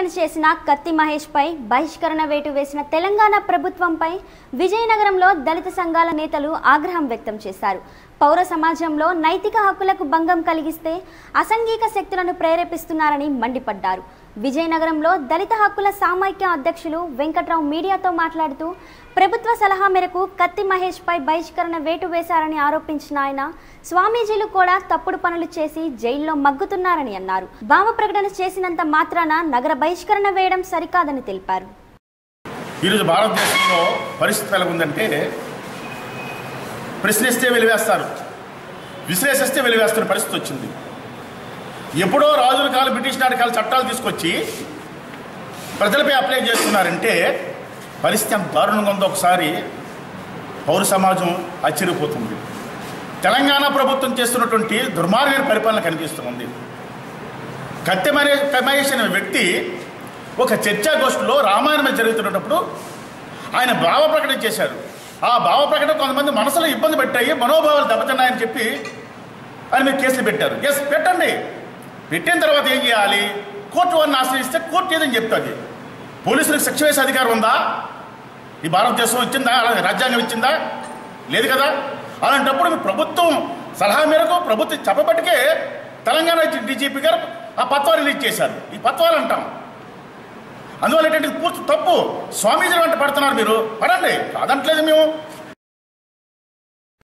ప్రకటన చేసిన కత్తి మహేష్ పై బహిష్కరణ వేటు వేసిన తెలంగాణ ప్రభుత్వంపై విజయనగరంలో దళిత సంఘాల నేతలు ఆగ్రహం వ్యక్తం చేశారు పౌర సమాజంలో నైతిక హక్కులకు భంగం కలిగిస్తే అసంఘిక శక్తులను ప్రేరేపిస్తున్నారని మండిపడ్డారు విజయనగరంలో దళిత హక్కుల సామైక్య అధ్యక్షులు వెంకట్రావు మీడియాతో మాట్లాడుతూ ప్రభుత్వ సలహా మేరకు కత్తి మహేష్ పై బహిష్కరణ వేటు వేశారని ఆరోపించిన ఆయన స్వామీజీలు కూడా తప్పుడు పనులు చేసి జైల్లో మగ్గుతున్నారని అన్నారు భావ ప్రకటన చేసినంత మాత్రాన నగర బహిష్కరణ వేయడం సరికాదని తెలిపారు ఈరోజు భారతదేశంలో పరిస్థితి ఎలా ఉందంటే ప్రశ్నిస్తే వెలివేస్తారు విశ్లేషిస్తే వెలివేస్తున్న పరిస్థితి వచ్చింది ఎప్పుడో రాజుల కాలం బ్రిటిష్ నాటి కాలం చట్టాలు తీసుకొచ్చి ప్రజలపై అప్లై చేస్తున్నారంటే పరిస్థితి ఎంత దారుణంగా ఉందో ఒకసారి పౌర సమాజం ఆశ్చర్యపోతుంది తెలంగాణ ప్రభుత్వం చేస్తున్నటువంటి దుర్మార్గమైన పరిపాలన కనిపిస్తుంది కత్తె మహేష్ మహేష్ అనే వ్యక్తి ఒక చర్చాగోష్ఠిలో రామాయణం జరుగుతున్నప్పుడు ఆయన భావ ప్రకటన చేశారు ఆ భావ ప్రకటన కొంతమంది మనసులో ఇబ్బంది పెట్టాయి మనోభావాలు దెబ్బతిన్నాయని చెప్పి ఆయన మీద కేసులు పెట్టారు ఎస్ పెట్టండి పెట్టిన తర్వాత ఏం చేయాలి కోర్టు వారిని ఆశ్రయిస్తే కోర్టు ఏదని చెప్తుంది పోలీసులకు శిక్ష వేసే అధికారం ఉందా ఈ భారతదేశం ఇచ్చిందా అలాగే రాజ్యాంగం ఇచ్చిందా లేదు కదా అలాంటప్పుడు మీ ప్రభుత్వం సలహా మేరకు ప్రభుత్వం చెప్పబట్టికే తెలంగాణ డీజీపీ గారు ఆ పత్వాలు రిలీజ్ చేశారు ఈ పత్వాలు అంటాం అందువల్ల ఏంటంటే ఇది పూర్తి తప్పు స్వామీజీ వెంట పడుతున్నారు మీరు పడండి కాదంటలేదు మేము